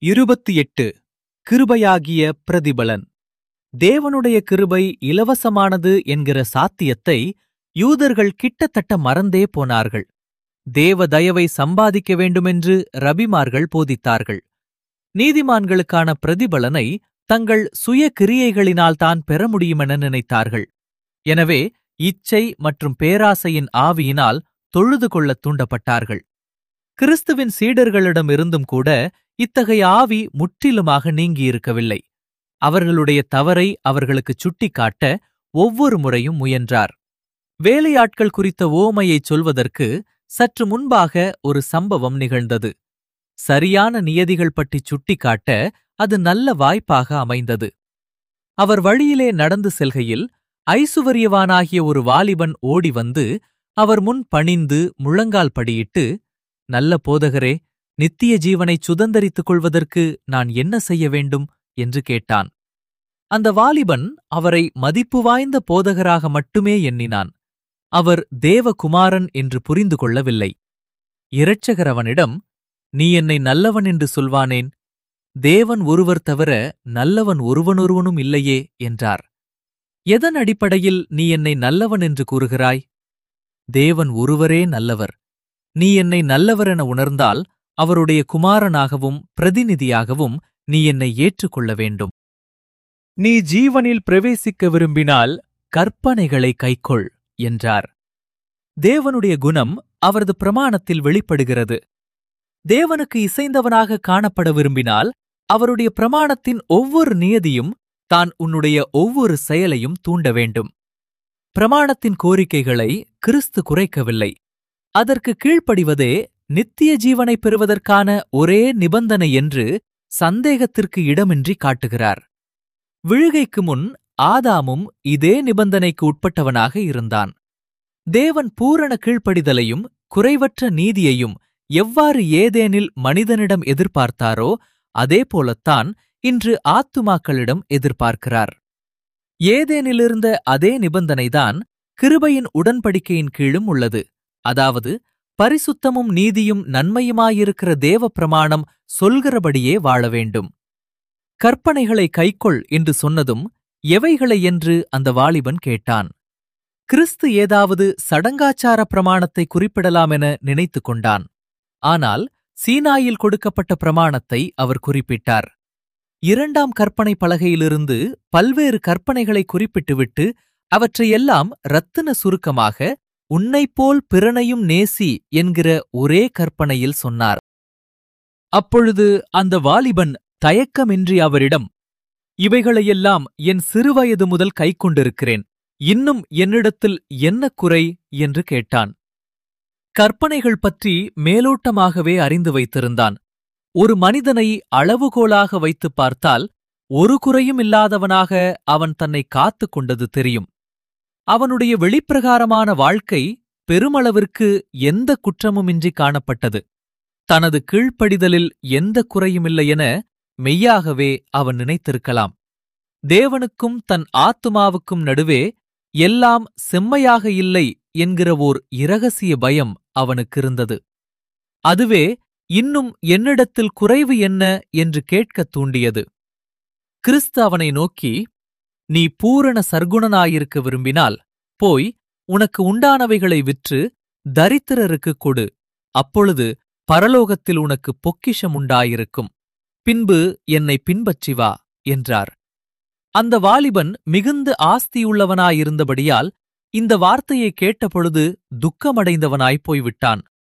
இருபத்தி எட்டு கிருபையாகிய பிரதிபலன் தேவனுடைய கிருபை இலவசமானது என்கிற சாத்தியத்தை யூதர்கள் கிட்டத்தட்ட மறந்தே போனார்கள் தேவ தயவை சம்பாதிக்க வேண்டுமென்று ரபிமார்கள் போதித்தார்கள் நீதிமான்களுக்கான பிரதிபலனை தங்கள் சுய கிரியைகளினால்தான் பெற முடியுமென நினைத்தார்கள் எனவே இச்சை மற்றும் பேராசையின் ஆவியினால் தொழுது கொள்ளத் தூண்டப்பட்டார்கள் கிறிஸ்துவின் சீடர்களிடமிருந்தும் கூட இத்தகைய ஆவி முற்றிலுமாக நீங்கியிருக்கவில்லை அவர்களுடைய தவறை அவர்களுக்குச் சுட்டிக்காட்ட ஒவ்வொரு முறையும் முயன்றார் வேலையாட்கள் குறித்த ஓமையைச் சொல்வதற்கு சற்று முன்பாக ஒரு சம்பவம் நிகழ்ந்தது சரியான நியதிகள் பற்றி சுட்டிக்காட்ட அது நல்ல வாய்ப்பாக அமைந்தது அவர் வழியிலே நடந்து செல்கையில் ஐசுவரியவானாகிய ஒரு வாலிபன் ஓடி வந்து அவர் முன் பணிந்து முழங்கால் படியிட்டு நல்ல போதகரே நித்திய ஜீவனைச் சுதந்தரித்துக் கொள்வதற்கு நான் என்ன செய்ய வேண்டும் என்று கேட்டான் அந்த வாலிபன் அவரை மதிப்பு வாய்ந்த போதகராக மட்டுமே எண்ணினான் அவர் தேவகுமாரன் என்று புரிந்து கொள்ளவில்லை இரட்சகர் அவனிடம் நீ என்னை நல்லவன் என்று சொல்வானேன் தேவன் ஒருவர் தவிர நல்லவன் ஒருவனொருவனும் இல்லையே என்றார் எதன் அடிப்படையில் நீ என்னை நல்லவன் என்று கூறுகிறாய் தேவன் ஒருவரே நல்லவர் நீ என்னை நல்லவரென உணர்ந்தால் அவருடைய குமாரனாகவும் பிரதிநிதியாகவும் நீ என்னை ஏற்றுக்கொள்ள வேண்டும் நீ ஜீவனில் பிரவேசிக்க விரும்பினால் கற்பனைகளை கைக்கொள் என்றார் தேவனுடைய குணம் அவரது பிரமாணத்தில் வெளிப்படுகிறது தேவனுக்கு இசைந்தவனாக காணப்பட விரும்பினால் அவருடைய பிரமாணத்தின் ஒவ்வொரு நியதியும் தான் உன்னுடைய ஒவ்வொரு செயலையும் தூண்ட வேண்டும் பிரமாணத்தின் கோரிக்கைகளை கிறிஸ்து குறைக்கவில்லை அதற்கு கீழ்ப்படிவதே நித்திய ஜீவனை பெறுவதற்கான ஒரே நிபந்தனை என்று சந்தேகத்திற்கு இடமின்றி காட்டுகிறார் விழுகைக்கு முன் ஆதாமும் இதே நிபந்தனைக்கு உட்பட்டவனாக இருந்தான் தேவன் பூரண கீழ்ப்படிதலையும் குறைவற்ற நீதியையும் எவ்வாறு ஏதேனில் மனிதனிடம் எதிர்பார்த்தாரோ அதேபோலத்தான் இன்று ஆத்துமாக்களிடம் எதிர்பார்க்கிறார் ஏதேனிலிருந்த அதே நிபந்தனைதான் கிருபையின் உடன்படிக்கையின் கீழும் உள்ளது அதாவது பரிசுத்தமும் நீதியும் நன்மையுமாயிருக்கிற தேவ பிரமாணம் சொல்கிறபடியே வாழ வேண்டும் கற்பனைகளை கைக்கொள் என்று சொன்னதும் எவைகளை என்று அந்த வாலிபன் கேட்டான் கிறிஸ்து ஏதாவது சடங்காச்சார பிரமாணத்தை குறிப்பிடலாம் என நினைத்து கொண்டான் ஆனால் சீனாயில் கொடுக்கப்பட்ட பிரமாணத்தை அவர் குறிப்பிட்டார் இரண்டாம் கற்பனை பலகையிலிருந்து பல்வேறு கற்பனைகளை குறிப்பிட்டுவிட்டு அவற்றையெல்லாம் ரத்தின சுருக்கமாக உன்னைப்போல் பிறனையும் நேசி என்கிற ஒரே கற்பனையில் சொன்னார் அப்பொழுது அந்த வாலிபன் தயக்கமின்றி அவரிடம் இவைகளையெல்லாம் என் சிறுவயது முதல் கைக்கொண்டிருக்கிறேன் இன்னும் என்னிடத்தில் என்ன குறை என்று கேட்டான் கற்பனைகள் பற்றி மேலோட்டமாகவே அறிந்து வைத்திருந்தான் ஒரு மனிதனை அளவுகோலாக வைத்துப் பார்த்தால் ஒரு குறையும் இல்லாதவனாக அவன் தன்னை காத்துக் கொண்டது தெரியும் அவனுடைய வெளிப்பிரகாரமான வாழ்க்கை பெருமளவிற்கு எந்த குற்றமுமின்றி காணப்பட்டது தனது கீழ்ப்படிதலில் எந்த குறையுமில்லையென மெய்யாகவே அவன் நினைத்திருக்கலாம் தேவனுக்கும் தன் ஆத்துமாவுக்கும் நடுவே எல்லாம் செம்மையாக இல்லை என்கிற ஓர் இரகசிய பயம் அவனுக்கு இருந்தது அதுவே இன்னும் என்னிடத்தில் குறைவு என்ன என்று கேட்கத் தூண்டியது கிறிஸ்து அவனை நோக்கி நீ பூரண சர்க்குணனாயிருக்க விரும்பினால் போய் உனக்கு உண்டானவைகளை விற்று தரித்திரருக்குக் கொடு அப்பொழுது பரலோகத்தில் உனக்கு பொக்கிஷம் உண்டாயிருக்கும் பின்பு என்னை பின்பற்றி வா என்றார் அந்த வாலிபன் மிகுந்த ஆஸ்தியுள்ளவனாயிருந்தபடியால் இந்த வார்த்தையை கேட்டபொழுது துக்கமடைந்தவனாய்ப் போய்விட்டான்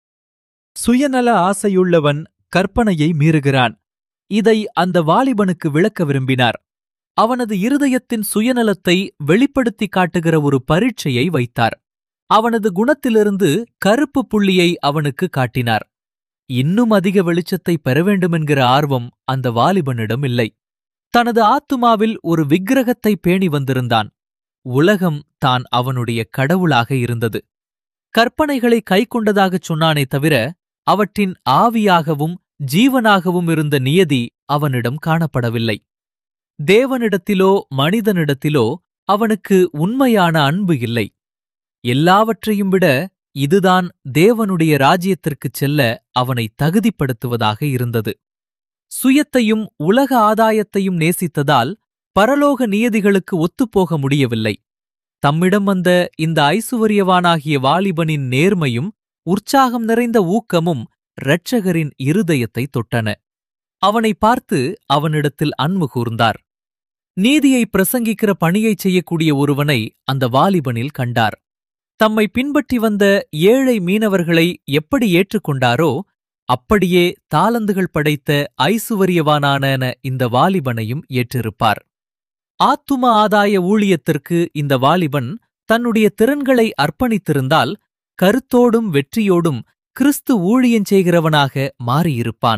சுயநல ஆசையுள்ளவன் கற்பனையை மீறுகிறான் இதை அந்த வாலிபனுக்கு விளக்க விரும்பினார் அவனது இருதயத்தின் சுயநலத்தை வெளிப்படுத்திக் காட்டுகிற ஒரு பரீட்சையை வைத்தார் அவனது குணத்திலிருந்து கருப்பு புள்ளியை அவனுக்கு காட்டினார் இன்னும் அதிக வெளிச்சத்தை பெற வேண்டுமென்கிற ஆர்வம் அந்த வாலிபனிடம் இல்லை தனது ஆத்துமாவில் ஒரு விக்கிரகத்தை பேணி வந்திருந்தான் உலகம் தான் அவனுடைய கடவுளாக இருந்தது கற்பனைகளை கைக்கொண்டதாகச் சொன்னானே தவிர அவற்றின் ஆவியாகவும் ஜீவனாகவும் இருந்த நியதி அவனிடம் காணப்படவில்லை தேவனிடத்திலோ மனிதனிடத்திலோ அவனுக்கு உண்மையான அன்பு இல்லை எல்லாவற்றையும் விட இதுதான் தேவனுடைய ராஜ்யத்திற்குச் செல்ல அவனை தகுதிப்படுத்துவதாக இருந்தது சுயத்தையும் உலக ஆதாயத்தையும் நேசித்ததால் பரலோக நியதிகளுக்கு ஒத்துப்போக முடியவில்லை தம்மிடம் வந்த இந்த ஐசுவரியவானாகிய வாலிபனின் நேர்மையும் உற்சாகம் நிறைந்த ஊக்கமும் இரட்சகரின் இருதயத்தை தொட்டன அவனை பார்த்து அவனிடத்தில் அன்பு கூர்ந்தார் நீதியை பிரசங்கிக்கிற பணியைச் செய்யக்கூடிய ஒருவனை அந்த வாலிபனில் கண்டார் தம்மை பின்பற்றி வந்த ஏழை மீனவர்களை எப்படி ஏற்றுக்கொண்டாரோ அப்படியே தாளந்துகள் படைத்த ஐசுவரியவானான இந்த வாலிபனையும் ஏற்றிருப்பார் ஆத்தும ஆதாய ஊழியத்திற்கு இந்த வாலிபன் தன்னுடைய திறன்களை அர்ப்பணித்திருந்தால் கருத்தோடும் வெற்றியோடும் கிறிஸ்து ஊழியஞ் செய்கிறவனாக மாறியிருப்பான்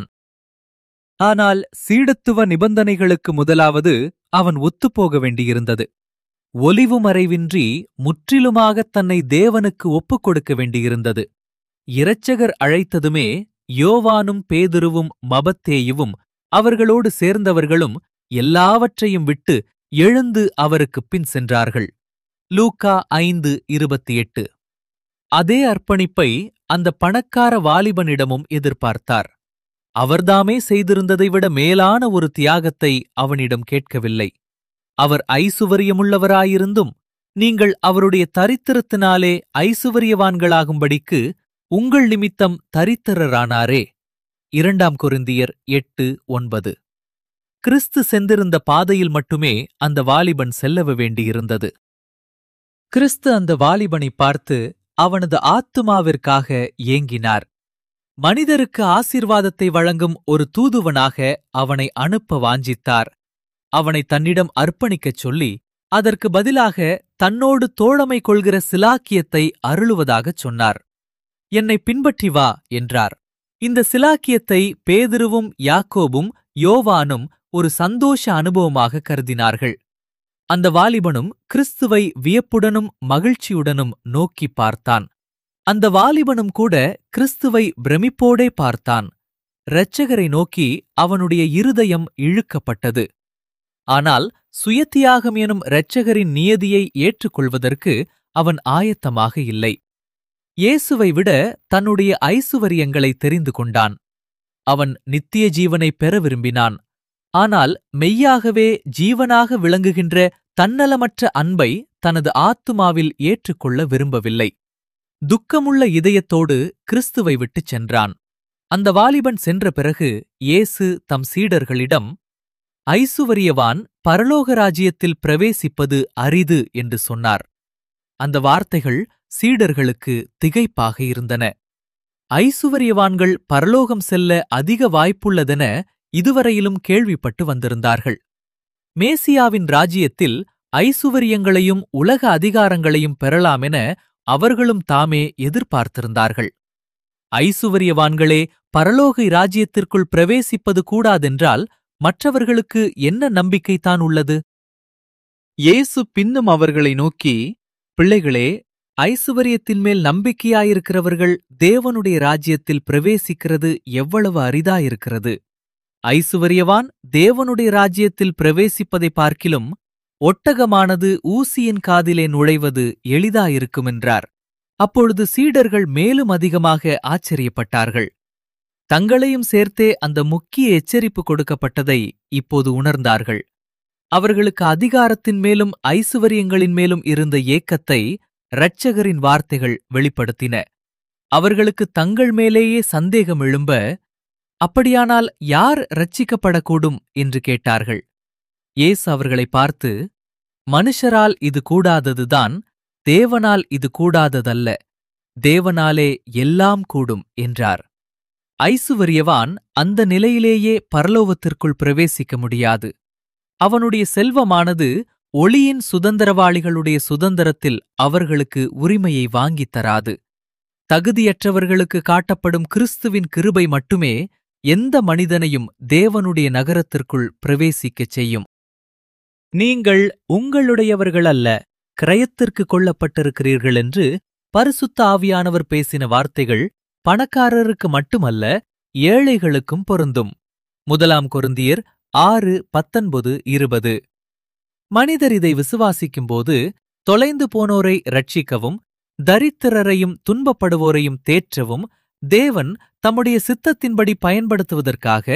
ஆனால் சீடத்துவ நிபந்தனைகளுக்கு முதலாவது அவன் ஒத்துப்போக வேண்டியிருந்தது ஒலிவு மறைவின்றி முற்றிலுமாகத் தன்னை தேவனுக்கு ஒப்புக் கொடுக்க வேண்டியிருந்தது இரட்சகர் அழைத்ததுமே யோவானும் பேதுருவும் மபத்தேயுவும் அவர்களோடு சேர்ந்தவர்களும் எல்லாவற்றையும் விட்டு எழுந்து அவருக்குப் பின் சென்றார்கள் லூக்கா ஐந்து இருபத்தி எட்டு அதே அர்ப்பணிப்பை அந்த பணக்கார வாலிபனிடமும் எதிர்பார்த்தார் அவர்தாமே செய்திருந்ததை விட மேலான ஒரு தியாகத்தை அவனிடம் கேட்கவில்லை அவர் ஐசுவரியமுள்ளவராயிருந்தும் நீங்கள் அவருடைய தரித்திரத்தினாலே ஐசுவரியவான்களாகும்படிக்கு உங்கள் நிமித்தம் தரித்திரரானாரே இரண்டாம் கொரிந்தியர் எட்டு ஒன்பது கிறிஸ்து சென்றிருந்த பாதையில் மட்டுமே அந்த வாலிபன் செல்லவ வேண்டியிருந்தது கிறிஸ்து அந்த வாலிபனை பார்த்து அவனது ஆத்துமாவிற்காக ஏங்கினார் மனிதருக்கு ஆசீர்வாதத்தை வழங்கும் ஒரு தூதுவனாக அவனை அனுப்ப வாஞ்சித்தார் அவனை தன்னிடம் அர்ப்பணிக்கச் சொல்லி அதற்கு பதிலாக தன்னோடு தோழமை கொள்கிற சிலாக்கியத்தை அருளுவதாகச் சொன்னார் என்னை பின்பற்றி வா என்றார் இந்த சிலாக்கியத்தை பேதுருவும் யாக்கோபும் யோவானும் ஒரு சந்தோஷ அனுபவமாக கருதினார்கள் அந்த வாலிபனும் கிறிஸ்துவை வியப்புடனும் மகிழ்ச்சியுடனும் நோக்கிப் பார்த்தான் அந்த வாலிபனும் கூட கிறிஸ்துவை பிரமிப்போடே பார்த்தான் இரட்சகரை நோக்கி அவனுடைய இருதயம் இழுக்கப்பட்டது ஆனால் சுயத்தியாகம் எனும் இரட்சகரின் நியதியை ஏற்றுக்கொள்வதற்கு அவன் ஆயத்தமாக இல்லை இயேசுவை விட தன்னுடைய ஐசுவரியங்களை தெரிந்து கொண்டான் அவன் நித்திய ஜீவனை பெற விரும்பினான் ஆனால் மெய்யாகவே ஜீவனாக விளங்குகின்ற தன்னலமற்ற அன்பை தனது ஆத்துமாவில் ஏற்றுக்கொள்ள விரும்பவில்லை துக்கமுள்ள இதயத்தோடு கிறிஸ்துவை விட்டுச் சென்றான் அந்த வாலிபன் சென்ற பிறகு இயேசு தம் சீடர்களிடம் ஐசுவரியவான் பரலோக ராஜ்யத்தில் பிரவேசிப்பது அரிது என்று சொன்னார் அந்த வார்த்தைகள் சீடர்களுக்கு திகைப்பாக இருந்தன ஐசுவரியவான்கள் பரலோகம் செல்ல அதிக வாய்ப்புள்ளதென இதுவரையிலும் கேள்விப்பட்டு வந்திருந்தார்கள் மேசியாவின் ராஜ்யத்தில் ஐசுவரியங்களையும் உலக அதிகாரங்களையும் பெறலாமென அவர்களும் தாமே எதிர்பார்த்திருந்தார்கள் ஐசுவரியவான்களே பரலோக ராஜ்யத்திற்குள் பிரவேசிப்பது கூடாதென்றால் மற்றவர்களுக்கு என்ன நம்பிக்கைதான் உள்ளது இயேசு பின்னும் அவர்களை நோக்கி பிள்ளைகளே ஐசுவரியத்தின் மேல் நம்பிக்கையாயிருக்கிறவர்கள் தேவனுடைய ராஜ்யத்தில் பிரவேசிக்கிறது எவ்வளவு அரிதாயிருக்கிறது ஐசுவரியவான் தேவனுடைய ராஜ்யத்தில் பிரவேசிப்பதை பார்க்கிலும் ஒட்டகமானது ஊசியின் காதிலே நுழைவது எளிதாயிருக்குமென்றார் அப்பொழுது சீடர்கள் மேலும் அதிகமாக ஆச்சரியப்பட்டார்கள் தங்களையும் சேர்த்தே அந்த முக்கிய எச்சரிப்பு கொடுக்கப்பட்டதை இப்போது உணர்ந்தார்கள் அவர்களுக்கு அதிகாரத்தின் மேலும் ஐசுவரியங்களின் மேலும் இருந்த ஏக்கத்தை இரட்சகரின் வார்த்தைகள் வெளிப்படுத்தின அவர்களுக்கு தங்கள் மேலேயே சந்தேகம் எழும்ப அப்படியானால் யார் ரட்சிக்கப்படக்கூடும் என்று கேட்டார்கள் இயேசு அவர்களை பார்த்து மனுஷரால் இது கூடாததுதான் தேவனால் இது கூடாததல்ல தேவனாலே எல்லாம் கூடும் என்றார் ஐசுவரியவான் அந்த நிலையிலேயே பரலோகத்திற்குள் பிரவேசிக்க முடியாது அவனுடைய செல்வமானது ஒளியின் சுதந்திரவாளிகளுடைய சுதந்திரத்தில் அவர்களுக்கு உரிமையை வாங்கித் தராது தகுதியற்றவர்களுக்கு காட்டப்படும் கிறிஸ்துவின் கிருபை மட்டுமே எந்த மனிதனையும் தேவனுடைய நகரத்திற்குள் பிரவேசிக்கச் செய்யும் நீங்கள் உங்களுடையவர்கள் அல்ல கிரயத்திற்கு கொள்ளப்பட்டிருக்கிறீர்கள் என்று பரிசுத்த ஆவியானவர் பேசின வார்த்தைகள் பணக்காரருக்கு மட்டுமல்ல ஏழைகளுக்கும் பொருந்தும் முதலாம் கொருந்தியர் ஆறு பத்தொன்பது இருபது மனிதர் இதை விசுவாசிக்கும்போது தொலைந்து போனோரை ரட்சிக்கவும் தரித்திரரையும் துன்பப்படுவோரையும் தேற்றவும் தேவன் தம்முடைய சித்தத்தின்படி பயன்படுத்துவதற்காக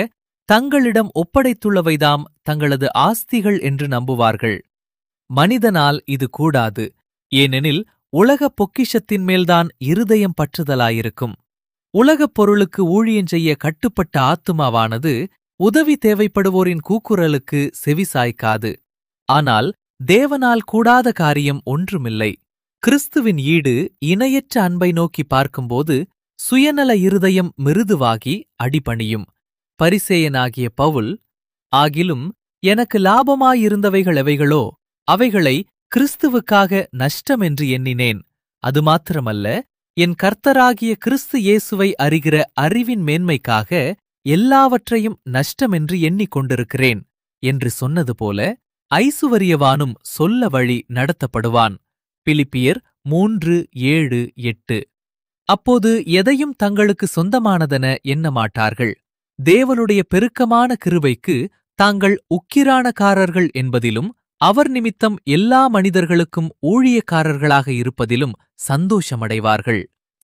தங்களிடம் ஒப்படைத்துள்ளவைதாம் தங்களது ஆஸ்திகள் என்று நம்புவார்கள் மனிதனால் இது கூடாது ஏனெனில் உலகப் பொக்கிஷத்தின் மேல்தான் இருதயம் பற்றுதலாயிருக்கும் உலகப் பொருளுக்கு ஊழியஞ்செய்ய கட்டுப்பட்ட ஆத்துமாவானது உதவி தேவைப்படுவோரின் கூக்குரலுக்கு செவிசாய்க்காது ஆனால் தேவனால் கூடாத காரியம் ஒன்றுமில்லை கிறிஸ்துவின் ஈடு இணையற்ற அன்பை நோக்கி பார்க்கும்போது சுயநல இருதயம் மிருதுவாகி அடிபணியும் பரிசேயனாகிய பவுல் ஆகிலும் எனக்கு லாபமாயிருந்தவைகள் எவைகளோ அவைகளை கிறிஸ்துவுக்காக நஷ்டமென்று எண்ணினேன் அது மாத்திரமல்ல என் கர்த்தராகிய கிறிஸ்து இயேசுவை அறிகிற அறிவின் மேன்மைக்காக எல்லாவற்றையும் நஷ்டமென்று எண்ணிக் கொண்டிருக்கிறேன் என்று சொன்னது போல ஐசுவரியவானும் சொல்ல வழி நடத்தப்படுவான் பிலிப்பியர் மூன்று ஏழு எட்டு அப்போது எதையும் தங்களுக்கு சொந்தமானதென எண்ண மாட்டார்கள் தேவனுடைய பெருக்கமான கிருபைக்கு தாங்கள் உக்கிரானக்காரர்கள் என்பதிலும் அவர் நிமித்தம் எல்லா மனிதர்களுக்கும் ஊழியக்காரர்களாக இருப்பதிலும் சந்தோஷமடைவார்கள்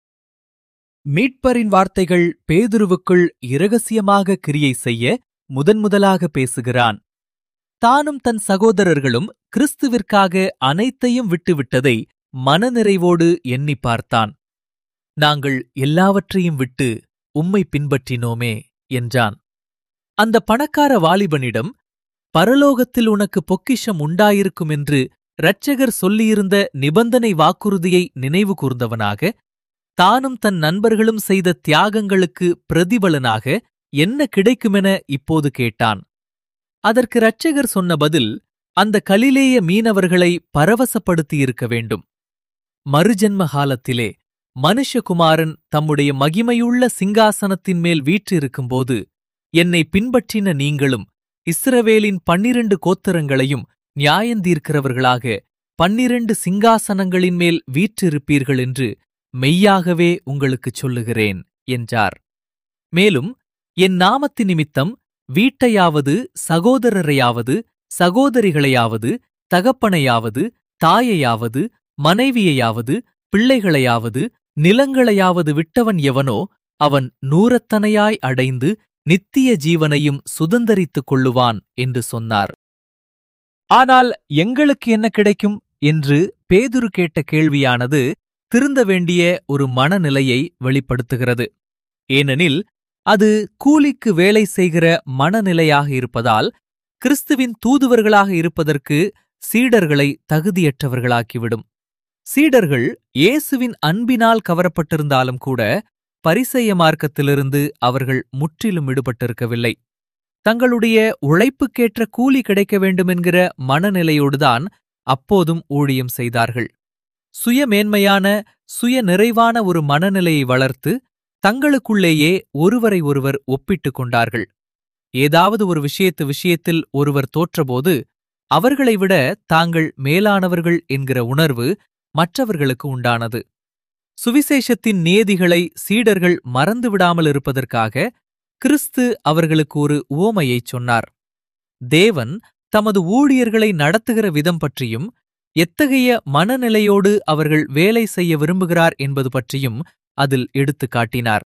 மீட்பரின் வார்த்தைகள் பேதுருவுக்குள் இரகசியமாக கிரியை செய்ய முதன்முதலாக பேசுகிறான் தானும் தன் சகோதரர்களும் கிறிஸ்துவிற்காக அனைத்தையும் விட்டுவிட்டதை மனநிறைவோடு எண்ணி பார்த்தான் நாங்கள் எல்லாவற்றையும் விட்டு உம்மை பின்பற்றினோமே என்றான் அந்த பணக்கார வாலிபனிடம் பரலோகத்தில் உனக்கு பொக்கிஷம் உண்டாயிருக்கும் என்று இரட்சகர் சொல்லியிருந்த நிபந்தனை வாக்குறுதியை நினைவு கூர்ந்தவனாக தானும் தன் நண்பர்களும் செய்த தியாகங்களுக்கு பிரதிபலனாக என்ன கிடைக்குமென இப்போது கேட்டான் அதற்கு இரட்சகர் சொன்ன பதில் அந்த கலிலேய மீனவர்களை பரவசப்படுத்தியிருக்க வேண்டும் மறுஜன்ம காலத்திலே மனுஷகுமாரன் தம்முடைய மகிமையுள்ள சிங்காசனத்தின் மேல் வீற்றிருக்கும்போது என்னை பின்பற்றின நீங்களும் இஸ்ரவேலின் பன்னிரண்டு கோத்திரங்களையும் நியாயந்தீர்க்கிறவர்களாக பன்னிரண்டு சிங்காசனங்களின் மேல் வீற்றிருப்பீர்கள் என்று மெய்யாகவே உங்களுக்குச் சொல்லுகிறேன் என்றார் மேலும் என் நாமத்து நிமித்தம் வீட்டையாவது சகோதரரையாவது சகோதரிகளையாவது தகப்பனையாவது தாயையாவது மனைவியையாவது பிள்ளைகளையாவது நிலங்களையாவது விட்டவன் எவனோ அவன் நூறத்தனையாய் அடைந்து நித்திய ஜீவனையும் சுதந்தரித்துக் கொள்ளுவான் என்று சொன்னார் ஆனால் எங்களுக்கு என்ன கிடைக்கும் என்று பேதுரு கேட்ட கேள்வியானது திருந்த வேண்டிய ஒரு மனநிலையை வெளிப்படுத்துகிறது ஏனெனில் அது கூலிக்கு வேலை செய்கிற மனநிலையாக இருப்பதால் கிறிஸ்துவின் தூதுவர்களாக இருப்பதற்கு சீடர்களை தகுதியற்றவர்களாக்கிவிடும் சீடர்கள் இயேசுவின் அன்பினால் கவரப்பட்டிருந்தாலும் கூட பரிசெய மார்க்கத்திலிருந்து அவர்கள் முற்றிலும் விடுபட்டிருக்கவில்லை தங்களுடைய உழைப்புக்கேற்ற கூலி கிடைக்க வேண்டுமென்கிற மனநிலையோடுதான் அப்போதும் ஊழியம் செய்தார்கள் சுயமேன்மையான சுய நிறைவான ஒரு மனநிலையை வளர்த்து தங்களுக்குள்ளேயே ஒருவரை ஒருவர் ஒப்பிட்டுக் கொண்டார்கள் ஏதாவது ஒரு விஷயத்து விஷயத்தில் ஒருவர் தோற்றபோது அவர்களை விட தாங்கள் மேலானவர்கள் என்கிற உணர்வு மற்றவர்களுக்கு உண்டானது சுவிசேஷத்தின் நியதிகளை சீடர்கள் மறந்துவிடாமல் இருப்பதற்காக கிறிஸ்து அவர்களுக்கு ஒரு உவமையைச் சொன்னார் தேவன் தமது ஊழியர்களை நடத்துகிற விதம் பற்றியும் எத்தகைய மனநிலையோடு அவர்கள் வேலை செய்ய விரும்புகிறார் என்பது பற்றியும் அதில் எடுத்துக் காட்டினார்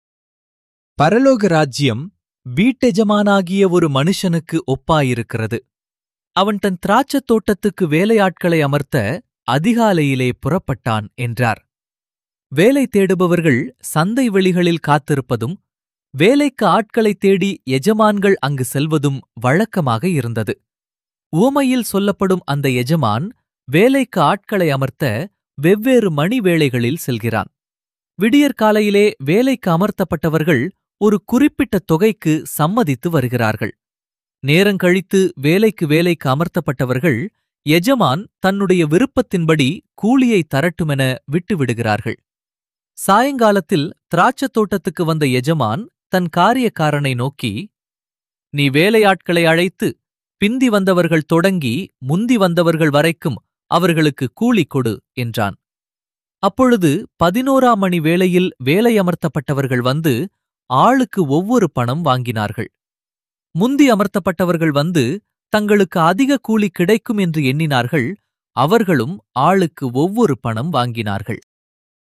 பரலோக ராஜ்யம் வீட்டெஜமானாகிய ஒரு மனுஷனுக்கு ஒப்பாயிருக்கிறது அவன் தன் திராட்சத் தோட்டத்துக்கு வேலையாட்களை அமர்த்த அதிகாலையிலே புறப்பட்டான் என்றார் வேலை தேடுபவர்கள் சந்தை வெளிகளில் காத்திருப்பதும் வேலைக்கு ஆட்களைத் தேடி எஜமான்கள் அங்கு செல்வதும் வழக்கமாக இருந்தது உவமையில் சொல்லப்படும் அந்த எஜமான் வேலைக்கு ஆட்களை அமர்த்த வெவ்வேறு மணி வேளைகளில் செல்கிறான் விடியற்காலையிலே வேலைக்கு அமர்த்தப்பட்டவர்கள் ஒரு குறிப்பிட்ட தொகைக்கு சம்மதித்து வருகிறார்கள் நேரங்கழித்து வேலைக்கு வேலைக்கு அமர்த்தப்பட்டவர்கள் எஜமான் தன்னுடைய விருப்பத்தின்படி கூலியை தரட்டுமென விட்டுவிடுகிறார்கள் சாயங்காலத்தில் திராட்சத் தோட்டத்துக்கு வந்த எஜமான் தன் காரியக்காரனை நோக்கி நீ வேலையாட்களை அழைத்து பிந்தி வந்தவர்கள் தொடங்கி முந்தி வந்தவர்கள் வரைக்கும் அவர்களுக்கு கூலி கொடு என்றான் அப்பொழுது பதினோராம் மணி வேளையில் வேலையமர்த்தப்பட்டவர்கள் வந்து ஆளுக்கு ஒவ்வொரு பணம் வாங்கினார்கள் முந்தி அமர்த்தப்பட்டவர்கள் வந்து தங்களுக்கு அதிக கூலி கிடைக்கும் என்று எண்ணினார்கள் அவர்களும் ஆளுக்கு ஒவ்வொரு பணம் வாங்கினார்கள்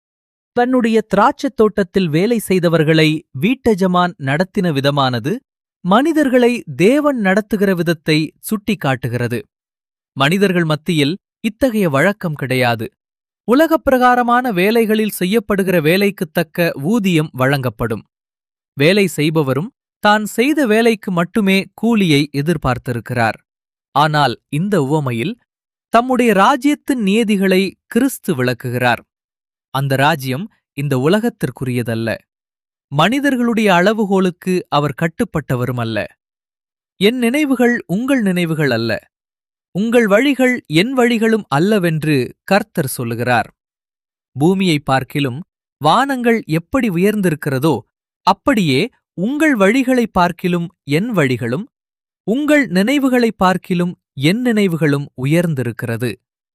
தன்னுடைய திராட்சத் தோட்டத்தில் வேலை செய்தவர்களை வீட்டெஜமான் நடத்தின விதமானது மனிதர்களை தேவன் நடத்துகிற விதத்தை சுட்டிக்காட்டுகிறது மனிதர்கள் மத்தியில் இத்தகைய வழக்கம் கிடையாது உலகப் பிரகாரமான வேலைகளில் செய்யப்படுகிற வேலைக்குத் தக்க ஊதியம் வழங்கப்படும் வேலை செய்பவரும் தான் செய்த வேலைக்கு மட்டுமே கூலியை எதிர்பார்த்திருக்கிறார் ஆனால் இந்த உவமையில் தம்முடைய ராஜ்யத்தின் நியதிகளை கிறிஸ்து விளக்குகிறார் அந்த ராஜ்யம் இந்த உலகத்திற்குரியதல்ல மனிதர்களுடைய அளவுகோலுக்கு அவர் கட்டுப்பட்டவரும் அல்ல என் நினைவுகள் உங்கள் நினைவுகள் அல்ல உங்கள் வழிகள் என் வழிகளும் அல்லவென்று கர்த்தர் சொல்லுகிறார் பூமியை பார்க்கிலும் வானங்கள் எப்படி உயர்ந்திருக்கிறதோ அப்படியே உங்கள் வழிகளை பார்க்கிலும் என் வழிகளும் உங்கள் நினைவுகளை பார்க்கிலும் என் நினைவுகளும் உயர்ந்திருக்கிறது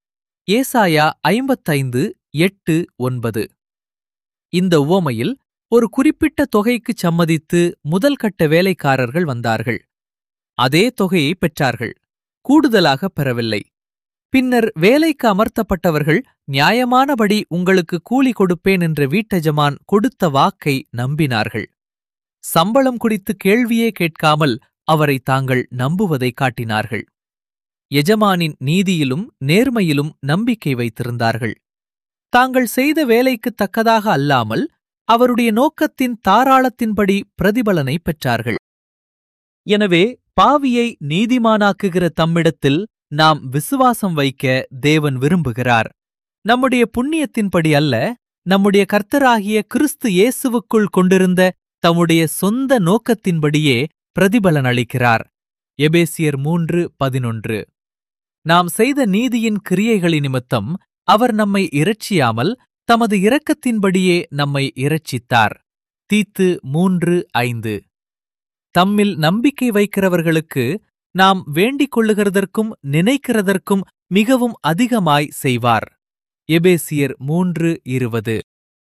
ஏசாயா ஐம்பத்தைந்து எட்டு ஒன்பது இந்த உவமையில் ஒரு குறிப்பிட்ட தொகைக்குச் சம்மதித்து முதல் கட்ட வேலைக்காரர்கள் வந்தார்கள் அதே தொகையை பெற்றார்கள் கூடுதலாக பெறவில்லை பின்னர் வேலைக்கு அமர்த்தப்பட்டவர்கள் நியாயமானபடி உங்களுக்கு கூலி கொடுப்பேன் என்ற வீட்டெஜமான் கொடுத்த வாக்கை நம்பினார்கள் சம்பளம் குறித்து கேள்வியே கேட்காமல் அவரை தாங்கள் நம்புவதை காட்டினார்கள் எஜமானின் நீதியிலும் நேர்மையிலும் நம்பிக்கை வைத்திருந்தார்கள் தாங்கள் செய்த வேலைக்குத் தக்கதாக அல்லாமல் அவருடைய நோக்கத்தின் தாராளத்தின்படி பிரதிபலனை பெற்றார்கள் எனவே பாவியை நீதிமானாக்குகிற தம்மிடத்தில் நாம் விசுவாசம் வைக்க தேவன் விரும்புகிறார் நம்முடைய புண்ணியத்தின்படி அல்ல நம்முடைய கர்த்தராகிய கிறிஸ்து இயேசுவுக்குள் கொண்டிருந்த தம்முடைய சொந்த நோக்கத்தின்படியே பிரதிபலன் அளிக்கிறார் எபேசியர் மூன்று பதினொன்று நாம் செய்த நீதியின் கிரியைகளி நிமித்தம் அவர் நம்மை இரட்சியாமல் தமது இரக்கத்தின்படியே நம்மை இரட்சித்தார் தீத்து மூன்று ஐந்து தம்மில் நம்பிக்கை வைக்கிறவர்களுக்கு நாம் வேண்டிக் கொள்ளுகிறதற்கும் நினைக்கிறதற்கும் மிகவும் அதிகமாய் செய்வார் எபேசியர் மூன்று இருபது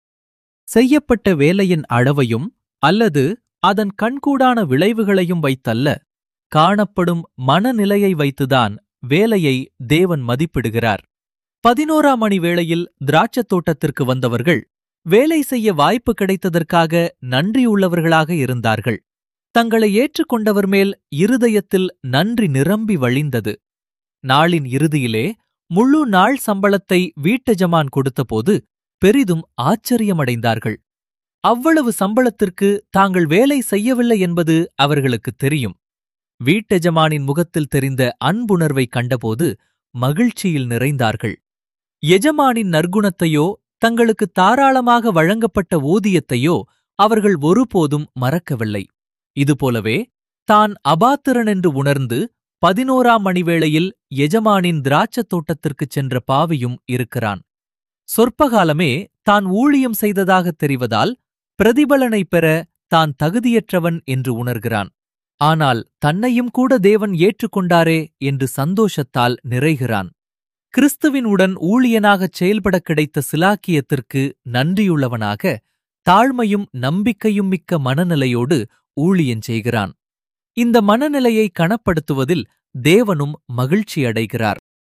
செய்யப்பட்ட வேலையின் அளவையும் அல்லது அதன் கண்கூடான விளைவுகளையும் வைத்தல்ல காணப்படும் மனநிலையை வைத்துதான் வேலையை தேவன் மதிப்பிடுகிறார் பதினோராம் மணி வேளையில் திராட்சத் தோட்டத்திற்கு வந்தவர்கள் வேலை செய்ய வாய்ப்பு கிடைத்ததற்காக நன்றியுள்ளவர்களாக இருந்தார்கள் தங்களை ஏற்றுக்கொண்டவர் மேல் இருதயத்தில் நன்றி நிரம்பி வழிந்தது நாளின் இறுதியிலே முழு நாள் சம்பளத்தை வீட்டெஜமான் கொடுத்தபோது பெரிதும் ஆச்சரியமடைந்தார்கள் அவ்வளவு சம்பளத்திற்கு தாங்கள் வேலை செய்யவில்லை என்பது அவர்களுக்குத் தெரியும் வீட்டெஜமானின் முகத்தில் தெரிந்த அன்புணர்வை கண்டபோது மகிழ்ச்சியில் நிறைந்தார்கள் எஜமானின் நற்குணத்தையோ தங்களுக்கு தாராளமாக வழங்கப்பட்ட ஊதியத்தையோ அவர்கள் ஒருபோதும் மறக்கவில்லை இதுபோலவே தான் அபாத்திரன் என்று உணர்ந்து பதினோராம் மணிவேளையில் எஜமானின் திராட்சத் தோட்டத்திற்குச் சென்ற பாவியும் இருக்கிறான் சொற்பகாலமே தான் ஊழியம் செய்ததாகத் தெரிவதால் பிரதிபலனை பெற தான் தகுதியற்றவன் என்று உணர்கிறான் ஆனால் தன்னையும் கூட தேவன் ஏற்றுக்கொண்டாரே என்று சந்தோஷத்தால் நிறைகிறான் கிறிஸ்துவின் உடன் ஊழியனாகச் செயல்பட கிடைத்த சிலாக்கியத்திற்கு நன்றியுள்ளவனாக தாழ்மையும் நம்பிக்கையும் மிக்க மனநிலையோடு ஊழியஞ் செய்கிறான் இந்த மனநிலையை கணப்படுத்துவதில் தேவனும் மகிழ்ச்சியடைகிறார்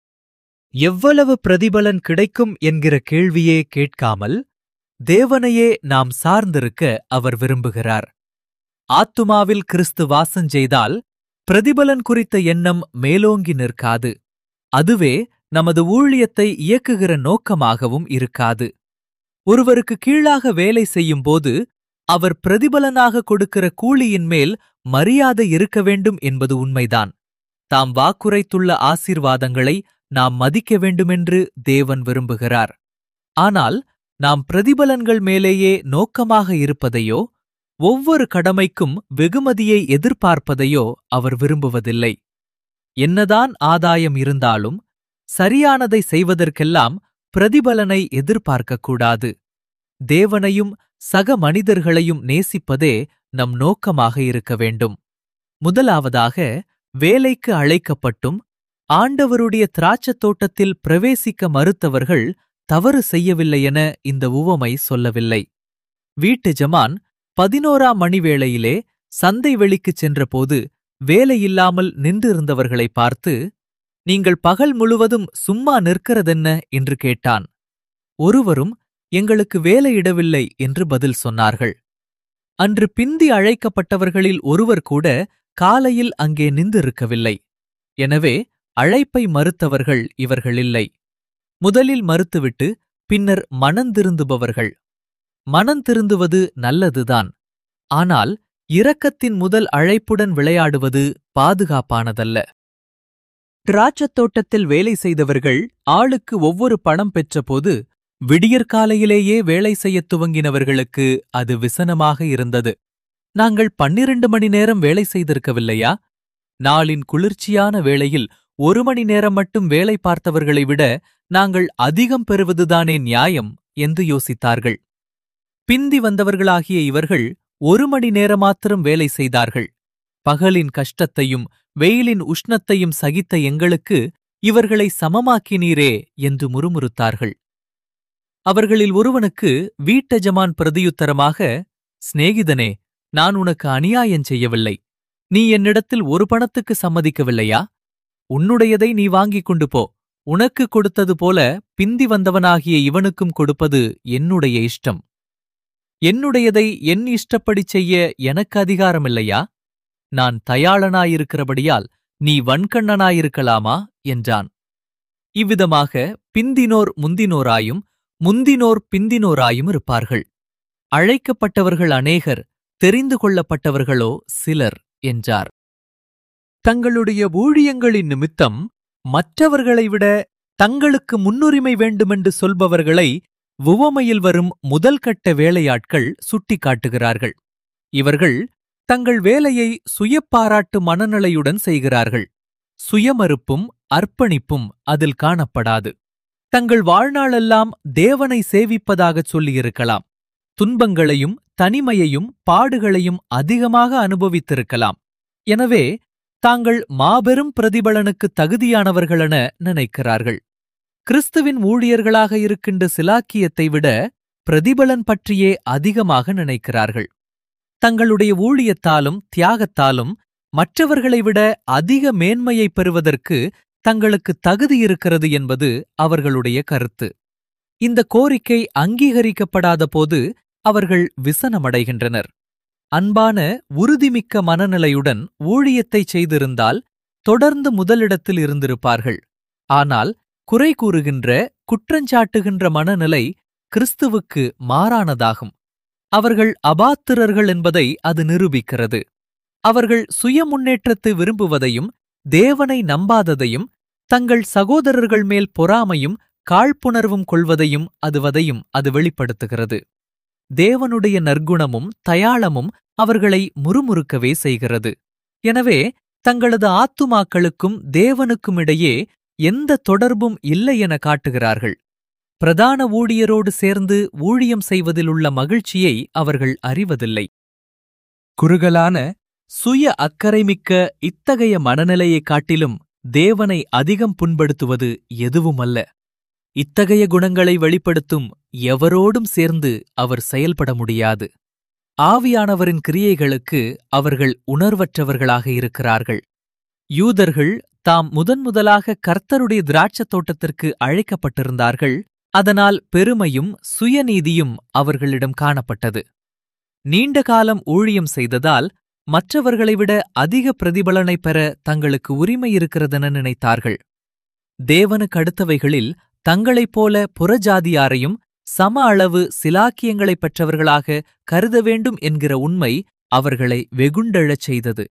எவ்வளவு பிரதிபலன் கிடைக்கும் என்கிற கேள்வியே கேட்காமல் தேவனையே நாம் சார்ந்திருக்க அவர் விரும்புகிறார் ஆத்துமாவில் கிறிஸ்து வாசஞ்செய்தால் பிரதிபலன் குறித்த எண்ணம் மேலோங்கி நிற்காது அதுவே நமது ஊழியத்தை இயக்குகிற நோக்கமாகவும் இருக்காது ஒருவருக்கு கீழாக வேலை செய்யும்போது அவர் பிரதிபலனாக கொடுக்கிற கூலியின் மேல் மரியாதை இருக்க வேண்டும் என்பது உண்மைதான் தாம் வாக்குரைத்துள்ள ஆசீர்வாதங்களை நாம் மதிக்க வேண்டுமென்று தேவன் விரும்புகிறார் ஆனால் நாம் பிரதிபலன்கள் மேலேயே நோக்கமாக இருப்பதையோ ஒவ்வொரு கடமைக்கும் வெகுமதியை எதிர்பார்ப்பதையோ அவர் விரும்புவதில்லை என்னதான் ஆதாயம் இருந்தாலும் சரியானதை செய்வதற்கெல்லாம் பிரதிபலனை எதிர்பார்க்கக்கூடாது தேவனையும் சக மனிதர்களையும் நேசிப்பதே நம் நோக்கமாக இருக்க வேண்டும் முதலாவதாக வேலைக்கு அழைக்கப்பட்டும் ஆண்டவருடைய திராட்சத் தோட்டத்தில் பிரவேசிக்க மறுத்தவர்கள் தவறு செய்யவில்லையென இந்த உவமை சொல்லவில்லை வீட்டு ஜமான் பதினோராம் மணி வேளையிலே சந்தை வெளிக்குச் சென்றபோது வேலையில்லாமல் நின்றிருந்தவர்களை பார்த்து நீங்கள் பகல் முழுவதும் சும்மா நிற்கிறதென்ன என்று கேட்டான் ஒருவரும் எங்களுக்கு வேலையிடவில்லை என்று பதில் சொன்னார்கள் அன்று பிந்தி அழைக்கப்பட்டவர்களில் ஒருவர் கூட காலையில் அங்கே நின்றிருக்கவில்லை எனவே அழைப்பை மறுத்தவர்கள் இவர்களில்லை முதலில் மறுத்துவிட்டு பின்னர் மனந்திருந்துபவர்கள் மனந்திருந்துவது நல்லதுதான் ஆனால் இரக்கத்தின் முதல் அழைப்புடன் விளையாடுவது பாதுகாப்பானதல்ல திராட்சத் தோட்டத்தில் வேலை செய்தவர்கள் ஆளுக்கு ஒவ்வொரு பணம் பெற்றபோது விடியற்காலையிலேயே வேலை செய்யத் துவங்கினவர்களுக்கு அது விசனமாக இருந்தது நாங்கள் பன்னிரண்டு மணி நேரம் வேலை செய்திருக்கவில்லையா நாளின் குளிர்ச்சியான வேளையில் ஒரு மணி நேரம் மட்டும் வேலை பார்த்தவர்களை விட நாங்கள் அதிகம் பெறுவதுதானே நியாயம் என்று யோசித்தார்கள் பிந்தி வந்தவர்களாகிய இவர்கள் ஒரு மணி நேரம் மாத்திரம் வேலை செய்தார்கள் பகலின் கஷ்டத்தையும் வெயிலின் உஷ்ணத்தையும் சகித்த எங்களுக்கு இவர்களை சமமாக்கினீரே என்று முறுமுறுத்தார்கள் அவர்களில் ஒருவனுக்கு வீட்டஜமான் பிரதியுத்தரமாக சிநேகிதனே நான் உனக்கு அநியாயம் செய்யவில்லை நீ என்னிடத்தில் ஒரு பணத்துக்கு சம்மதிக்கவில்லையா உன்னுடையதை நீ வாங்கிக் கொண்டு போ உனக்கு கொடுத்தது போல பிந்தி வந்தவனாகிய இவனுக்கும் கொடுப்பது என்னுடைய இஷ்டம் என்னுடையதை என் இஷ்டப்படி செய்ய எனக்கு அதிகாரமில்லையா நான் தயாளனாயிருக்கிறபடியால் நீ வன்கண்ணனாயிருக்கலாமா என்றான் இவ்விதமாக பிந்தினோர் முந்தினோராயும் முந்தினோர் பிந்தினோராயும் இருப்பார்கள் அழைக்கப்பட்டவர்கள் அநேகர் தெரிந்து கொள்ளப்பட்டவர்களோ சிலர் என்றார் தங்களுடைய ஊழியங்களின் நிமித்தம் மற்றவர்களை விட தங்களுக்கு முன்னுரிமை வேண்டுமென்று சொல்பவர்களை உவமையில் வரும் முதல் கட்ட வேலையாட்கள் சுட்டிக்காட்டுகிறார்கள் இவர்கள் தங்கள் வேலையை சுயப்பாராட்டு மனநிலையுடன் செய்கிறார்கள் சுயமறுப்பும் அர்ப்பணிப்பும் அதில் காணப்படாது தங்கள் வாழ்நாளெல்லாம் தேவனை சேவிப்பதாகச் சொல்லியிருக்கலாம் துன்பங்களையும் தனிமையையும் பாடுகளையும் அதிகமாக அனுபவித்திருக்கலாம் எனவே தாங்கள் மாபெரும் பிரதிபலனுக்கு தகுதியானவர்களென நினைக்கிறார்கள் கிறிஸ்துவின் ஊழியர்களாக இருக்கின்ற சிலாக்கியத்தை விட பிரதிபலன் பற்றியே அதிகமாக நினைக்கிறார்கள் தங்களுடைய ஊழியத்தாலும் தியாகத்தாலும் மற்றவர்களை விட அதிக மேன்மையைப் பெறுவதற்கு தங்களுக்கு தகுதி இருக்கிறது என்பது அவர்களுடைய கருத்து இந்த கோரிக்கை அங்கீகரிக்கப்படாத போது அவர்கள் விசனமடைகின்றனர் அன்பான உறுதிமிக்க மனநிலையுடன் ஊழியத்தை செய்திருந்தால் தொடர்ந்து முதலிடத்தில் இருந்திருப்பார்கள் ஆனால் குறை கூறுகின்ற குற்றஞ்சாட்டுகின்ற மனநிலை கிறிஸ்துவுக்கு மாறானதாகும் அவர்கள் அபாத்திரர்கள் என்பதை அது நிரூபிக்கிறது அவர்கள் சுய முன்னேற்றத்தை விரும்புவதையும் தேவனை நம்பாததையும் தங்கள் சகோதரர்கள் மேல் பொறாமையும் காழ்ப்புணர்வும் கொள்வதையும் அதுவதையும் அது வெளிப்படுத்துகிறது தேவனுடைய நற்குணமும் தயாளமும் அவர்களை முறுமுறுக்கவே செய்கிறது எனவே தங்களது ஆத்துமாக்களுக்கும் தேவனுக்கும் இடையே எந்த தொடர்பும் இல்லை என காட்டுகிறார்கள் பிரதான ஊழியரோடு சேர்ந்து ஊழியம் செய்வதில் உள்ள மகிழ்ச்சியை அவர்கள் அறிவதில்லை குறுகலான சுய அக்கறைமிக்க இத்தகைய மனநிலையைக் காட்டிலும் தேவனை அதிகம் புண்படுத்துவது எதுவுமல்ல இத்தகைய குணங்களை வெளிப்படுத்தும் எவரோடும் சேர்ந்து அவர் செயல்பட முடியாது ஆவியானவரின் கிரியைகளுக்கு அவர்கள் உணர்வற்றவர்களாக இருக்கிறார்கள் யூதர்கள் தாம் முதன்முதலாக கர்த்தருடைய திராட்சத் தோட்டத்திற்கு அழைக்கப்பட்டிருந்தார்கள் அதனால் பெருமையும் சுயநீதியும் அவர்களிடம் காணப்பட்டது நீண்ட காலம் ஊழியம் செய்ததால் மற்றவர்களை விட அதிக பிரதிபலனை பெற தங்களுக்கு உரிமை இருக்கிறதென நினைத்தார்கள் தேவனுக்கு அடுத்தவைகளில் தங்களைப் போல புறஜாதியாரையும் சம அளவு சிலாக்கியங்களைப் பெற்றவர்களாக கருத வேண்டும் என்கிற உண்மை அவர்களை வெகுண்டெழச் செய்தது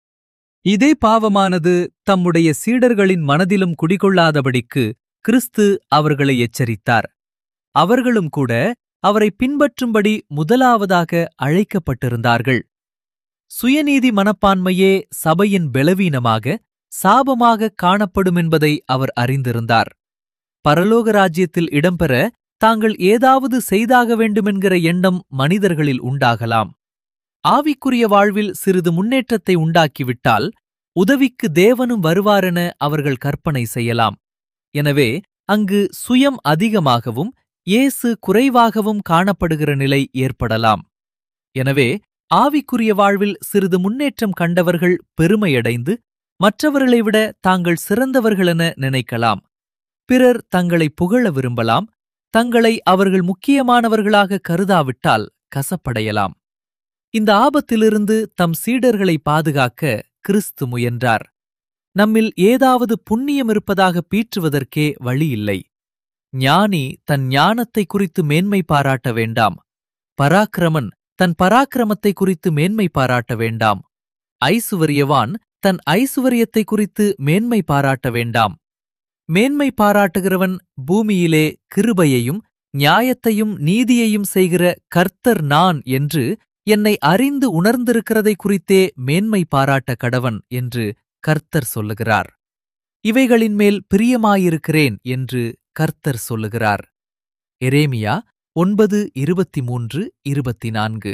இதே பாவமானது தம்முடைய சீடர்களின் மனதிலும் குடிகொள்ளாதபடிக்கு கிறிஸ்து அவர்களை எச்சரித்தார் அவர்களும் கூட அவரை பின்பற்றும்படி முதலாவதாக அழைக்கப்பட்டிருந்தார்கள் சுயநீதி மனப்பான்மையே சபையின் பலவீனமாக சாபமாக காணப்படும் என்பதை அவர் அறிந்திருந்தார் பரலோக ராஜ்யத்தில் இடம்பெற தாங்கள் ஏதாவது செய்தாக வேண்டுமென்கிற எண்ணம் மனிதர்களில் உண்டாகலாம் ஆவிக்குரிய வாழ்வில் சிறிது முன்னேற்றத்தை உண்டாக்கிவிட்டால் உதவிக்கு தேவனும் வருவாரென அவர்கள் கற்பனை செய்யலாம் எனவே அங்கு சுயம் அதிகமாகவும் இயேசு குறைவாகவும் காணப்படுகிற நிலை ஏற்படலாம் எனவே ஆவிக்குரிய வாழ்வில் சிறிது முன்னேற்றம் கண்டவர்கள் பெருமையடைந்து மற்றவர்களை விட தாங்கள் சிறந்தவர்களென நினைக்கலாம் பிறர் தங்களை புகழ விரும்பலாம் தங்களை அவர்கள் முக்கியமானவர்களாக கருதாவிட்டால் கசப்படையலாம் இந்த ஆபத்திலிருந்து தம் சீடர்களை பாதுகாக்க கிறிஸ்து முயன்றார் நம்மில் ஏதாவது புண்ணியம் இருப்பதாக பீற்றுவதற்கே வழியில்லை ஞானி தன் ஞானத்தை குறித்து மேன்மை பாராட்ட வேண்டாம் பராக்கிரமன் தன் பராக்கிரமத்தை குறித்து மேன்மை பாராட்ட வேண்டாம் ஐசுவரியவான் தன் ஐசுவரியத்தை குறித்து மேன்மை பாராட்ட வேண்டாம் மேன்மை பாராட்டுகிறவன் பூமியிலே கிருபையையும் நியாயத்தையும் நீதியையும் செய்கிற கர்த்தர் நான் என்று என்னை அறிந்து உணர்ந்திருக்கிறதை குறித்தே மேன்மை பாராட்ட கடவன் என்று கர்த்தர் சொல்லுகிறார் இவைகளின் மேல் பிரியமாயிருக்கிறேன் என்று கர்த்தர் சொல்லுகிறார் எரேமியா ஒன்பது இருபத்தி மூன்று இருபத்தி நான்கு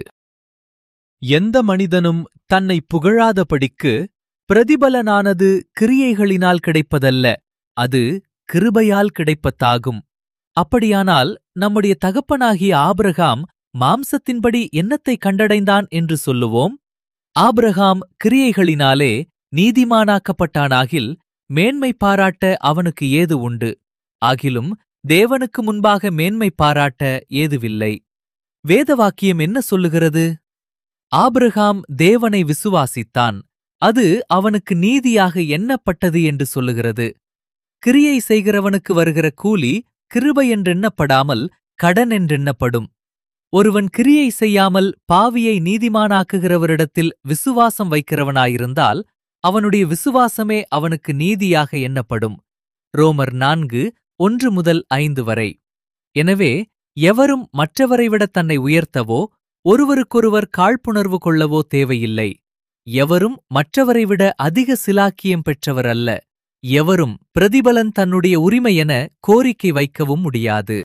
எந்த மனிதனும் தன்னை புகழாதபடிக்கு பிரதிபலனானது கிரியைகளினால் கிடைப்பதல்ல அது கிருபையால் கிடைப்பதாகும் அப்படியானால் நம்முடைய தகப்பனாகிய ஆபிரகாம் மாம்சத்தின்படி என்னத்தை கண்டடைந்தான் என்று சொல்லுவோம் ஆபிரகாம் கிரியைகளினாலே நீதிமானாக்கப்பட்டானாகில் மேன்மை பாராட்ட அவனுக்கு ஏது உண்டு ஆகிலும் தேவனுக்கு முன்பாக மேன்மை பாராட்ட ஏதுவில்லை வேதவாக்கியம் என்ன சொல்லுகிறது ஆபிரகாம் தேவனை விசுவாசித்தான் அது அவனுக்கு நீதியாக எண்ணப்பட்டது என்று சொல்லுகிறது கிரியை செய்கிறவனுக்கு வருகிற கூலி கிருபை என்றெண்ணப்படாமல் கடன் என்றெண்ணப்படும் ஒருவன் கிரியை செய்யாமல் பாவியை நீதிமானாக்குகிறவரிடத்தில் விசுவாசம் வைக்கிறவனாயிருந்தால் அவனுடைய விசுவாசமே அவனுக்கு நீதியாக எண்ணப்படும் ரோமர் நான்கு ஒன்று முதல் ஐந்து வரை எனவே எவரும் மற்றவரை விட தன்னை உயர்த்தவோ ஒருவருக்கொருவர் காழ்ப்புணர்வு கொள்ளவோ தேவையில்லை எவரும் மற்றவரை விட அதிக சிலாக்கியம் பெற்றவர் அல்ல எவரும் பிரதிபலன் தன்னுடைய உரிமையென கோரிக்கை வைக்கவும் முடியாது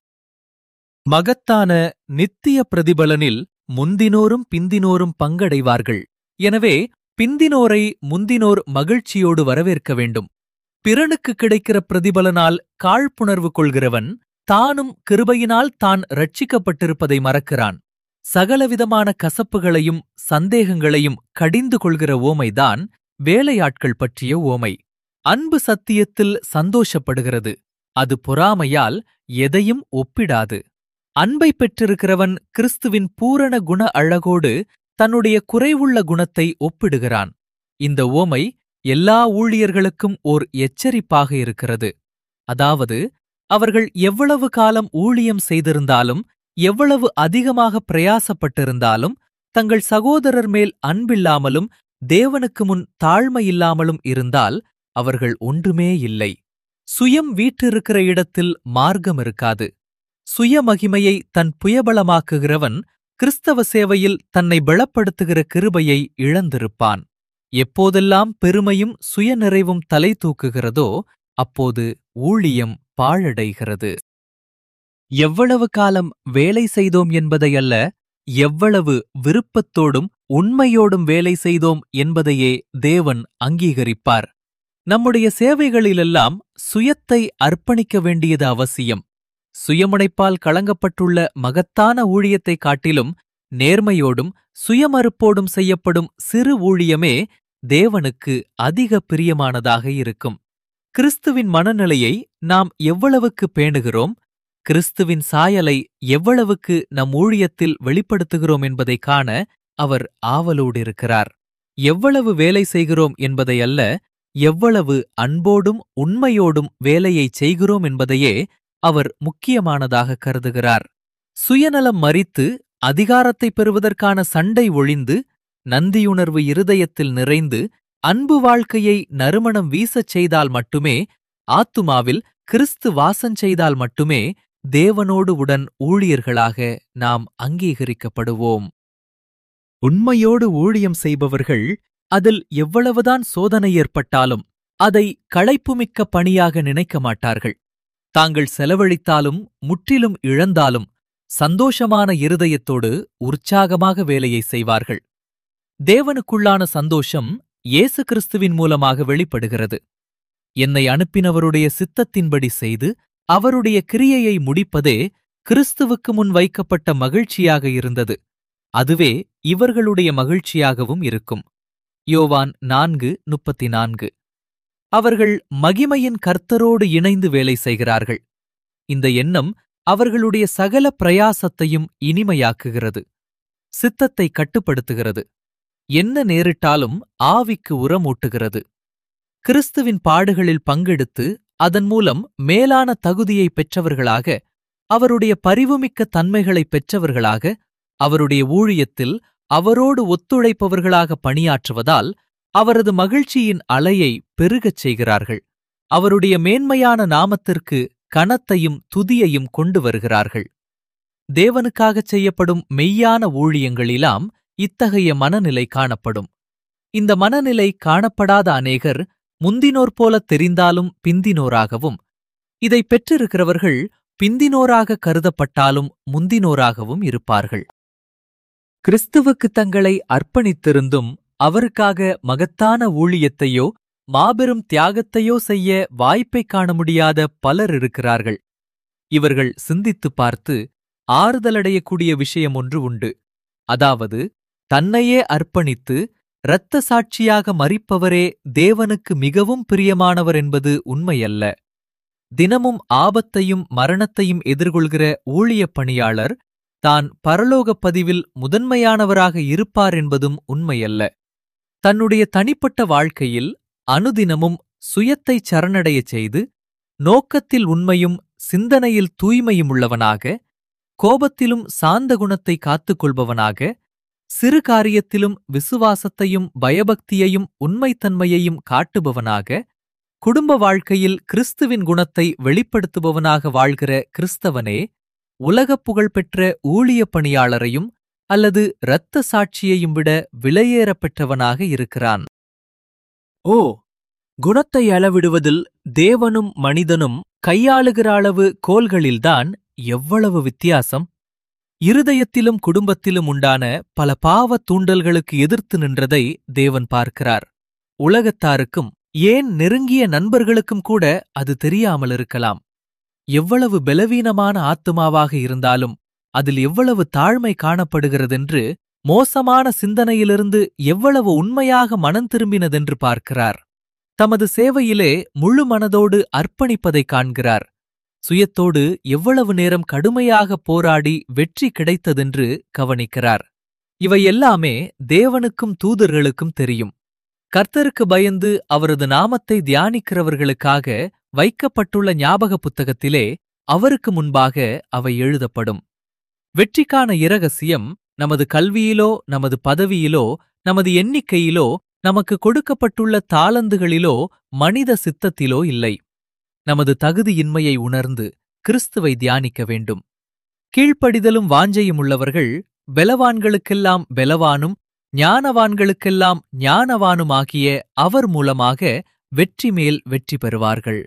மகத்தான நித்திய பிரதிபலனில் முந்தினோரும் பிந்தினோரும் பங்கடைவார்கள் எனவே பிந்தினோரை முந்தினோர் மகிழ்ச்சியோடு வரவேற்க வேண்டும் பிறனுக்கு கிடைக்கிற பிரதிபலனால் காழ்ப்புணர்வு கொள்கிறவன் தானும் கிருபையினால் தான் ரட்சிக்கப்பட்டிருப்பதை மறக்கிறான் சகலவிதமான கசப்புகளையும் சந்தேகங்களையும் கடிந்து கொள்கிற ஓமைதான் வேலையாட்கள் பற்றிய ஓமை அன்பு சத்தியத்தில் சந்தோஷப்படுகிறது அது பொறாமையால் எதையும் ஒப்பிடாது அன்பை பெற்றிருக்கிறவன் கிறிஸ்துவின் பூரண குண அழகோடு தன்னுடைய குறைவுள்ள குணத்தை ஒப்பிடுகிறான் இந்த ஓமை எல்லா ஊழியர்களுக்கும் ஓர் எச்சரிப்பாக இருக்கிறது அதாவது அவர்கள் எவ்வளவு காலம் ஊழியம் செய்திருந்தாலும் எவ்வளவு அதிகமாக பிரயாசப்பட்டிருந்தாலும் தங்கள் சகோதரர் மேல் அன்பில்லாமலும் தேவனுக்கு முன் தாழ்மையில்லாமலும் இருந்தால் அவர்கள் ஒன்றுமே இல்லை சுயம் வீற்றிருக்கிற இடத்தில் மார்க்கம் இருக்காது சுயமகிமையை தன் புயபலமாக்குகிறவன் கிறிஸ்தவ சேவையில் தன்னை பலப்படுத்துகிற கிருபையை இழந்திருப்பான் எப்போதெல்லாம் பெருமையும் சுயநிறைவும் தலை தூக்குகிறதோ அப்போது ஊழியம் பாழடைகிறது எவ்வளவு காலம் வேலை செய்தோம் என்பதையல்ல எவ்வளவு விருப்பத்தோடும் உண்மையோடும் வேலை செய்தோம் என்பதையே தேவன் அங்கீகரிப்பார் நம்முடைய சேவைகளிலெல்லாம் சுயத்தை அர்ப்பணிக்க வேண்டியது அவசியம் சுயமுனைப்பால் களங்கப்பட்டுள்ள மகத்தான ஊழியத்தைக் காட்டிலும் நேர்மையோடும் சுயமறுப்போடும் செய்யப்படும் சிறு ஊழியமே தேவனுக்கு அதிக பிரியமானதாக இருக்கும் கிறிஸ்துவின் மனநிலையை நாம் எவ்வளவுக்கு பேணுகிறோம் கிறிஸ்துவின் சாயலை எவ்வளவுக்கு நம் ஊழியத்தில் வெளிப்படுத்துகிறோம் என்பதை காண அவர் ஆவலோடிருக்கிறார் எவ்வளவு வேலை செய்கிறோம் என்பதை அல்ல எவ்வளவு அன்போடும் உண்மையோடும் வேலையைச் செய்கிறோம் என்பதையே அவர் முக்கியமானதாக கருதுகிறார் சுயநலம் மறித்து அதிகாரத்தை பெறுவதற்கான சண்டை ஒழிந்து நந்தியுணர்வு இருதயத்தில் நிறைந்து அன்பு வாழ்க்கையை நறுமணம் வீசச் செய்தால் மட்டுமே ஆத்துமாவில் கிறிஸ்து வாசம் செய்தால் மட்டுமே தேவனோடு உடன் ஊழியர்களாக நாம் அங்கீகரிக்கப்படுவோம் உண்மையோடு ஊழியம் செய்பவர்கள் அதில் எவ்வளவுதான் சோதனை ஏற்பட்டாலும் அதை களைப்புமிக்க பணியாக நினைக்க மாட்டார்கள் தாங்கள் செலவழித்தாலும் முற்றிலும் இழந்தாலும் சந்தோஷமான இருதயத்தோடு உற்சாகமாக வேலையை செய்வார்கள் தேவனுக்குள்ளான சந்தோஷம் இயேசு கிறிஸ்துவின் மூலமாக வெளிப்படுகிறது என்னை அனுப்பினவருடைய சித்தத்தின்படி செய்து அவருடைய கிரியையை முடிப்பதே கிறிஸ்துவுக்கு முன் வைக்கப்பட்ட மகிழ்ச்சியாக இருந்தது அதுவே இவர்களுடைய மகிழ்ச்சியாகவும் இருக்கும் யோவான் நான்கு முப்பத்தி நான்கு அவர்கள் மகிமையின் கர்த்தரோடு இணைந்து வேலை செய்கிறார்கள் இந்த எண்ணம் அவர்களுடைய சகல பிரயாசத்தையும் இனிமையாக்குகிறது சித்தத்தை கட்டுப்படுத்துகிறது என்ன நேரிட்டாலும் ஆவிக்கு உரமூட்டுகிறது கிறிஸ்துவின் பாடுகளில் பங்கெடுத்து அதன் மூலம் மேலான தகுதியை பெற்றவர்களாக அவருடைய பரிவுமிக்க தன்மைகளை பெற்றவர்களாக அவருடைய ஊழியத்தில் அவரோடு ஒத்துழைப்பவர்களாக பணியாற்றுவதால் அவரது மகிழ்ச்சியின் அலையை பெருகச் செய்கிறார்கள் அவருடைய மேன்மையான நாமத்திற்கு கனத்தையும் துதியையும் கொண்டு வருகிறார்கள் தேவனுக்காகச் செய்யப்படும் மெய்யான ஊழியங்களிலாம் இத்தகைய மனநிலை காணப்படும் இந்த மனநிலை காணப்படாத அநேகர் முந்தினோர் போலத் தெரிந்தாலும் பிந்தினோராகவும் இதை பெற்றிருக்கிறவர்கள் பிந்தினோராக கருதப்பட்டாலும் முந்தினோராகவும் இருப்பார்கள் கிறிஸ்துவுக்கு தங்களை அர்ப்பணித்திருந்தும் அவருக்காக மகத்தான ஊழியத்தையோ மாபெரும் தியாகத்தையோ செய்ய வாய்ப்பைக் காண முடியாத பலர் இருக்கிறார்கள் இவர்கள் சிந்தித்துப் பார்த்து ஆறுதலடையக்கூடிய விஷயம் ஒன்று உண்டு அதாவது தன்னையே அர்ப்பணித்து இரத்த சாட்சியாக மறிப்பவரே தேவனுக்கு மிகவும் பிரியமானவர் என்பது உண்மையல்ல தினமும் ஆபத்தையும் மரணத்தையும் எதிர்கொள்கிற ஊழியப் பணியாளர் தான் பரலோகப் பதிவில் முதன்மையானவராக இருப்பார் என்பதும் உண்மையல்ல தன்னுடைய தனிப்பட்ட வாழ்க்கையில் அனுதினமும் சுயத்தை சரணடையச் செய்து நோக்கத்தில் உண்மையும் சிந்தனையில் தூய்மையும் உள்ளவனாக கோபத்திலும் சாந்த குணத்தை காத்துக்கொள்பவனாக சிறு காரியத்திலும் விசுவாசத்தையும் பயபக்தியையும் உண்மைத்தன்மையையும் காட்டுபவனாக குடும்ப வாழ்க்கையில் கிறிஸ்துவின் குணத்தை வெளிப்படுத்துபவனாக வாழ்கிற கிறிஸ்தவனே உலகப் புகழ்பெற்ற ஊழியப் பணியாளரையும் அல்லது இரத்த சாட்சியையும் விட விலையேறப் பெற்றவனாக இருக்கிறான் ஓ குணத்தை அளவிடுவதில் தேவனும் மனிதனும் கையாளுகிற அளவு கோல்களில்தான் எவ்வளவு வித்தியாசம் இருதயத்திலும் குடும்பத்திலும் உண்டான பல பாவ தூண்டல்களுக்கு எதிர்த்து நின்றதை தேவன் பார்க்கிறார் உலகத்தாருக்கும் ஏன் நெருங்கிய நண்பர்களுக்கும் கூட அது தெரியாமல் இருக்கலாம் எவ்வளவு பலவீனமான ஆத்துமாவாக இருந்தாலும் அதில் எவ்வளவு தாழ்மை காணப்படுகிறதென்று மோசமான சிந்தனையிலிருந்து எவ்வளவு உண்மையாக மனம் திரும்பினதென்று பார்க்கிறார் தமது சேவையிலே முழு மனதோடு அர்ப்பணிப்பதைக் காண்கிறார் சுயத்தோடு எவ்வளவு நேரம் கடுமையாக போராடி வெற்றி கிடைத்ததென்று கவனிக்கிறார் இவை எல்லாமே தேவனுக்கும் தூதர்களுக்கும் தெரியும் கர்த்தருக்கு பயந்து அவரது நாமத்தை தியானிக்கிறவர்களுக்காக வைக்கப்பட்டுள்ள ஞாபக புத்தகத்திலே அவருக்கு முன்பாக அவை எழுதப்படும் வெற்றிக்கான இரகசியம் நமது கல்வியிலோ நமது பதவியிலோ நமது எண்ணிக்கையிலோ நமக்கு கொடுக்கப்பட்டுள்ள தாளந்துகளிலோ மனித சித்தத்திலோ இல்லை நமது தகுதியின்மையை உணர்ந்து கிறிஸ்துவை தியானிக்க வேண்டும் கீழ்ப்படிதலும் வாஞ்சையும் உள்ளவர்கள் பெலவான்களுக்கெல்லாம் பெலவானும் ஞானவான்களுக்கெல்லாம் ஞானவானுமாகிய அவர் மூலமாக வெற்றி மேல் வெற்றி பெறுவார்கள்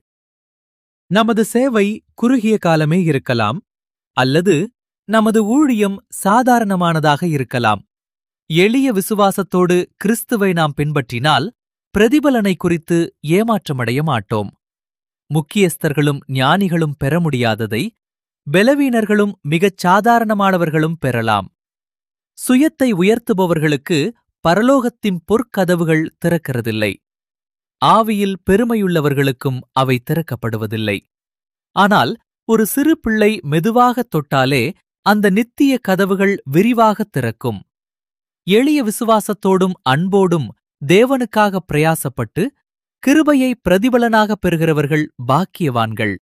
நமது சேவை குறுகிய காலமே இருக்கலாம் அல்லது நமது ஊழியம் சாதாரணமானதாக இருக்கலாம் எளிய விசுவாசத்தோடு கிறிஸ்துவை நாம் பின்பற்றினால் பிரதிபலனை குறித்து ஏமாற்றமடைய மாட்டோம் முக்கியஸ்தர்களும் ஞானிகளும் பெற முடியாததை பலவீனர்களும் மிகச் சாதாரணமானவர்களும் பெறலாம் சுயத்தை உயர்த்துபவர்களுக்கு பரலோகத்தின் பொற்கதவுகள் திறக்கிறதில்லை ஆவியில் பெருமையுள்ளவர்களுக்கும் அவை திறக்கப்படுவதில்லை ஆனால் ஒரு சிறு பிள்ளை மெதுவாகத் தொட்டாலே அந்த நித்திய கதவுகள் விரிவாகத் திறக்கும் எளிய விசுவாசத்தோடும் அன்போடும் தேவனுக்காக பிரயாசப்பட்டு கிருபையை பிரதிபலனாகப் பெறுகிறவர்கள் பாக்கியவான்கள்